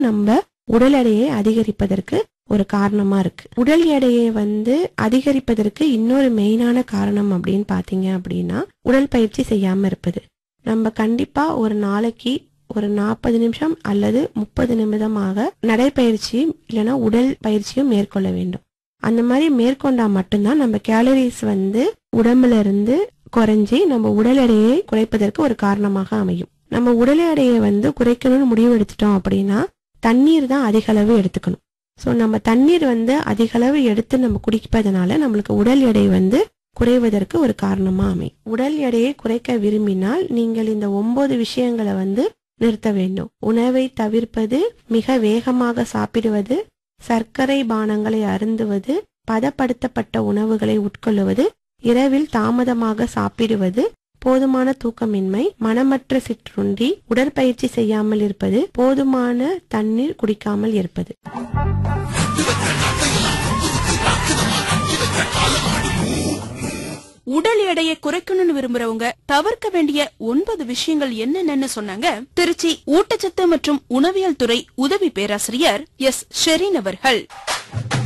நம்ம உடல் எடையை அதிகரிப்பதற்கு ஒரு காரணமா இருக்கு உடல் எடையை வந்து அதிகரிப்பதற்கு இன்னொரு மெயினான காரணம் அப்படின்னு பாத்தீங்க அப்படின்னா உடல் பயிற்சி செய்யாம இருப்பது நம்ம கண்டிப்பா ஒரு நாளைக்கு ஒரு நாற்பது நிமிஷம் அல்லது முப்பது நிமிடமாக நடைப்பயிற்சியும் இல்லைன்னா உடல் பயிற்சியும் மேற்கொள்ள வேண்டும் அந்த மாதிரி மேற்கொண்டா மட்டும்தான் நம்ம கேலரிஸ் வந்து உடம்புல இருந்து குறைஞ்சி நம்ம உடல் எடையை குறைப்பதற்கு ஒரு காரணமாக அமையும் நம்ம உடல் எடையை வந்து குறைக்கணும்னு முடிவு எடுத்துட்டோம் அப்படின்னா தண்ணீர் தான் அதிக அளவு எடுத்துக்கணும் ஸோ நம்ம தண்ணீர் வந்து அதிக அளவு எடுத்து நம்ம குடிப்பதனால நம்மளுக்கு உடல் எடை வந்து குறைவதற்கு ஒரு காரணமா அமையும் உடல் எடையை குறைக்க விரும்பினால் நீங்கள் இந்த ஒன்பது விஷயங்களை வந்து நிறுத்த வேண்டும் உணவை தவிர்ப்பது மிக வேகமாக சாப்பிடுவது சர்க்கரை பானங்களை அருந்துவது பதப்படுத்தப்பட்ட உணவுகளை உட்கொள்ளுவது இரவில் தாமதமாக சாப்பிடுவது போதுமான தூக்கமின்மை மனமற்ற சிற்றுண்டி உடற்பயிற்சி செய்யாமல் இருப்பது போதுமான தண்ணீர் குடிக்காமல் இருப்பது உடல் எடையை குறைக்கணும்னு விரும்புறவங்க தவிர்க்க வேண்டிய ஒன்பது விஷயங்கள் என்னென்னு சொன்னாங்க திருச்சி ஊட்டச்சத்து மற்றும் உணவியல் துறை உதவி பேராசிரியர் எஸ் ஷெரீன் அவர்கள்